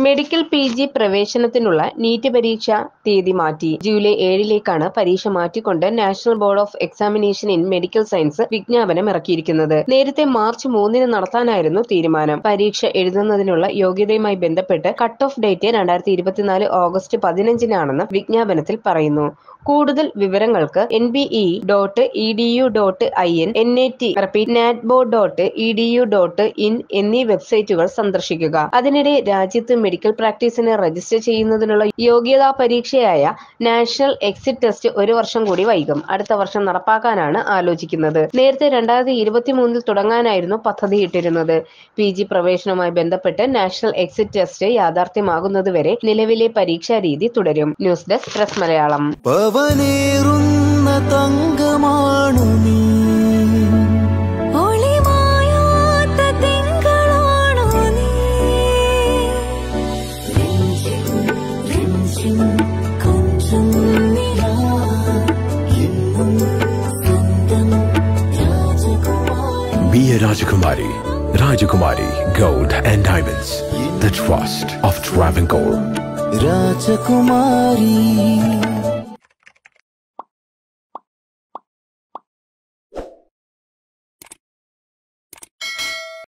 Medical P G പ്രവേശനത്തിനുള്ള NEET പരീക്ഷ തീയതി മാറ്റി ജൂലൈ ഏഴിലേക്കാണ് പരീക്ഷ മാറ്റിക്കൊണ്ട് national board of examination in medical science വിജ്ഞാപനം ഇറക്കിയിരിക്കുന്നത് നേരത്തെ മാർച്ച് മൂന്നിന് നടത്താനായിരുന്നു തീരുമാനം പരീക്ഷ എഴുതുന്നതിനുള്ള യോഗ്യതയുമായി ബന്ധപ്പെട്ട് കട്ട് ഓഫ് ഡേറ്റ് രണ്ടായിരത്തി ഇരുപത്തിനാല് ഓഗസ്റ്റ് പതിനഞ്ചിനാണെന്ന് വിജ്ഞാപനത്തിൽ പറയുന്നു കൂടുതൽ വിവരങ്ങൾക്ക് N B E dot E D U dot I N N A T repeat natboard dot E D U dot in എന്നീ വെബ്സൈറ്റുകൾ സന്ദർശിക്കുക അതിനിടെ രാജ്യത്ത് മെഡിക്കൽ പ്രാക്ടീസിന് രജിസ്റ്റർ ചെയ്യുന്നതിനുള്ള യോഗ്യതാ പരീക്ഷയായ നാഷണൽ എക്സിറ്റ് ടെസ്റ്റ് ഒരു വർഷം കൂടി വൈകും അടുത്ത വർഷം നടപ്പാക്കാനാണ് ആലോചിക്കുന്നത് നേരത്തെ രണ്ടായിരത്തി ഇരുപത്തി മൂന്നിൽ തുടങ്ങാനായിരുന്നു പദ്ധതിയിട്ടിരുന്നത് പി ജി പ്രവേശനവുമായി ബന്ധപ്പെട്ട് നാഷണൽ എക്സിറ്റ് ടെസ്റ്റ് യാഥാർത്ഥ്യമാകുന്നതുവരെ നിലവിലെ പരീക്ഷാ രീതി തുടരും ന്യൂസ് ഡെസ്ക് പ്രസ് മലയാളം പവനേറുന്ന തങ്കമാണു നീ ഒളിമായാത്ത തിങ്കളാണോ നീ കൊഞ്ചം നിലാ എന്നും സ്വന്തം രാജകുമാരി Be a Rajakumari. Rajakumari Gold and Diamonds. The trust of Travancore. രാജകുമാരി